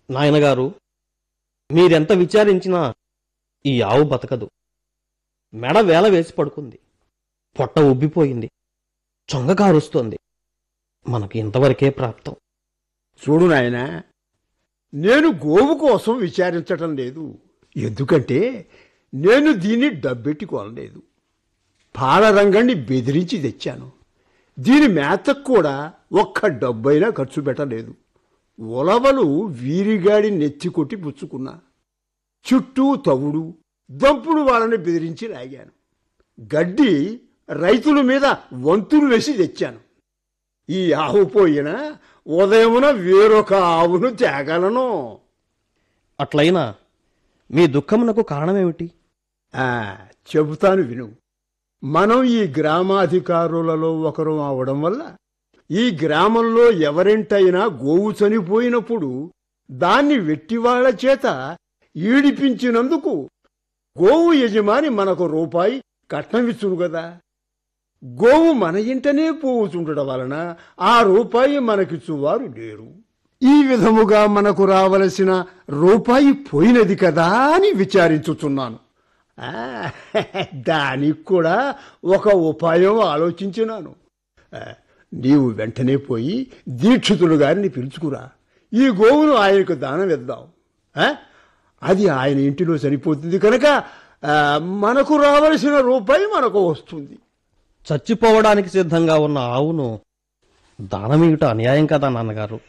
నాయనగారు మీరెంత విచారించినా ఈ ఆవు బతకదు మెడ వేల వేసి పడుకుంది పొట్ట ఉబ్బిపోయింది చొంగ కారుస్తోంది మనకి ఇంతవరకే ప్రాప్తం చూడు నాయనా నేను గోవు కోసం విచారించటం లేదు ఎందుకంటే నేను దీన్ని డబ్బెట్టి కొనలేదు పాలరంగణ్ణి బెదిరించి తెచ్చాను దీని మేతకు కూడా ఒక్క డబ్బైనా ఖర్చు పెట్టలేదు ఉలవలు వీరిగాడి నెత్తి కొట్టి పుచ్చుకున్నా చుట్టూ తవుడు దంపుడు వాళ్ళని బెదిరించి లాగాను గడ్డి రైతుల మీద వంతులు వేసి తెచ్చాను ఈ ఆవు పోయినా ఉదయమున వేరొక ఆవును తేగలను అట్లయినా మీ దుఃఖమునకు కారణమేమిటి ఆ, చెబుతాను విను మనం ఈ గ్రామాధికారులలో ఒకరు అవడం వల్ల ఈ గ్రామంలో ఎవరింటైనా గోవు చనిపోయినప్పుడు దాన్ని వెట్టివాళ్ల చేత ఈడిపించినందుకు గోవు యజమాని మనకు రూపాయి కట్నమిచ్చును గదా గోవు మన ఇంటనే పోవుచుండడం వలన ఆ రూపాయి మనకిచ్చువారు లేరు ఈ విధముగా మనకు రావలసిన రూపాయి పోయినది కదా అని విచారించుచున్నాను ఆ, దానికి కూడా ఒక ఉపాయం ఆలోచించినాను ఆ, నీవు వెంటనే పోయి దీక్షితులు గారిని పిలుచుకురా ఈ గోవును ఆయనకు దానం ఇద్దాం ఆ? అది ఆయన ఇంటిలో సరిపోతుంది కనుక ఆ, మనకు రావలసిన రూపాయి మనకు వస్తుంది చచ్చిపోవడానికి సిద్ధంగా ఉన్న ఆవును దానమీయుట అన్యాయం కదా నాన్నగారు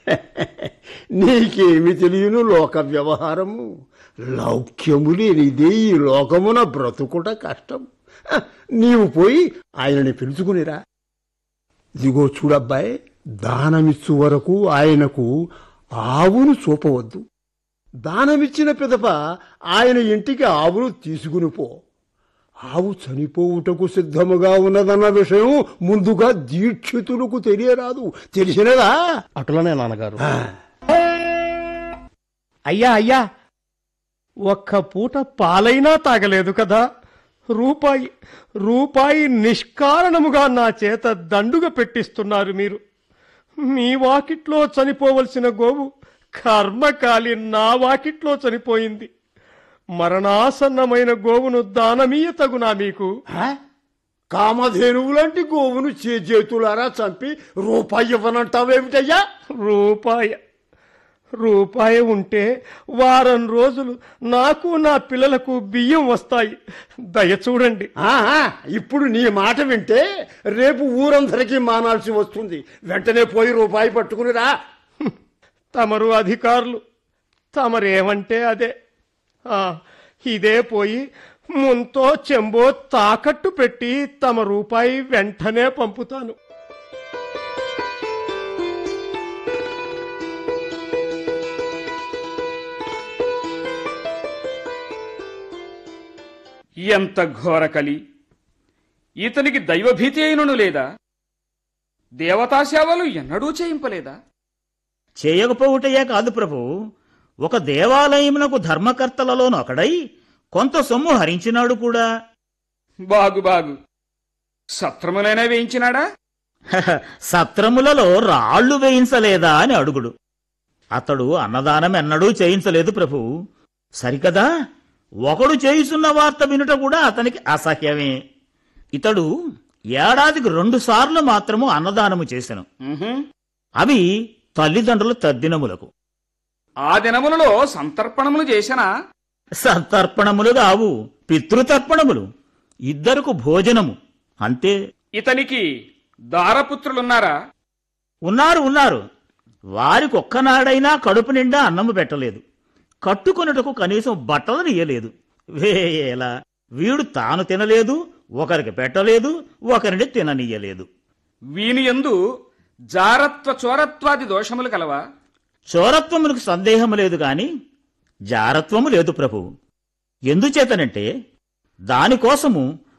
నీకేమి తెలియను లోక వ్యవహారము లౌక్యము లేనిదే ఈ లోకమున బ్రతుకుట కష్టం హ, నీవు పోయి ఆయనని పిలుచుకునిరా ఇదిగో చూడబ్బాయి దానమిచ్చు వరకు ఆయనకు ఆవును చూపవద్దు దానమిచ్చిన పిదప ఆయన ఇంటికి ఆవును తీసుకుని పో ఆవు చనిపోవుటకు సిద్ధముగా ఉన్నదన్న విషయం ముందుగా దీక్షితులకు తెలియరాదు తెలిసినదా అటులనే నాన్నగారు ఆ. అయ్యా అయ్యా ఒక్క పూట పాలైనా తాగలేదు కదా రూపాయి రూపాయి నిష్కారణముగా నా చేత దండుగ పెట్టిస్తున్నారు మీరు మీ వాకిట్లో చనిపోవలసిన గోవు కర్మకాలి నా వాకిట్లో చనిపోయింది మరణాసన్నమైన గోవును దానమీయ తగునా మీకు ఆ? కామధేనువు లాంటి గోవును చేతులారా చంపి రూపాయి ఇవ్వనంటావేమిటయ్యా రూపాయ రూపాయి ఉంటే వారం రోజులు నాకు నా పిల్లలకు బియ్యం వస్తాయి దయ చూడండి ఆహా, ఇప్పుడు నీ మాట వింటే రేపు ఊరందరికీ మానాల్సి వస్తుంది వెంటనే పోయి రూపాయి పట్టుకునిరా తమరు అధికారులు తమరేమంటే అదే ఆ, ఇదే పోయి ముంతో చెంబో తాకట్టు పెట్టి తమ రూపాయి వెంటనే పంపుతాను ఎంత ఘోర కలి ఇతనికి దైవభీతి అయినను లేదా దేవతా సేవలు ఎన్నడూ చేయింపలేదా చేయకపోవుటయే కాదు ప్రభు ఒక దేవాలయమునకు ధర్మకర్తలలోను ఒకడై కొంత సొమ్ము హరించినాడు కూడా బాగు బాగు సత్రములైనా వేయించినాడా హహ, సత్రములలో రాళ్లు వేయించలేదా అని అడుగుడు అతడు అన్నదానం ఎన్నడూ చేయించలేదు ప్రభు సరికదా ఒకడు చేయుచున్న వార్త వినుట కూడా అతనికి అసహ్యమే ఇతడు ఏడాదికి రెండు సార్లు మాత్రము అన్నదానము చేసెను ఉహుం. అవి తల్లిదండ్రుల తద్దినములకు ఆ దినములలో సంతర్పణములు చేసినా సంతర్పణములు కావు పితృతర్పణములు ఇద్దరుకు భోజనము అంతే ఇతనికి దారపుత్రులున్నారా ఉన్నారు ఉన్నారు వారికొక్కనాడైనా కడుపు నిండా అన్నము పెట్టలేదు కట్టుకొనుటకు కనీసం బట్టలు నీయలేదు వేయేలా వీడు తాను తినలేదు ఒకరికి పెట్టలేదు ఒకరిని తిననీయలేదు వీని యందు జారత్వ చోరత్వాది దోషములు కలవా చోరత్వమునకు సందేహము లేదు గాని జారత్వము లేదు ప్రభు ఎందుచేతనంటే దానికోసము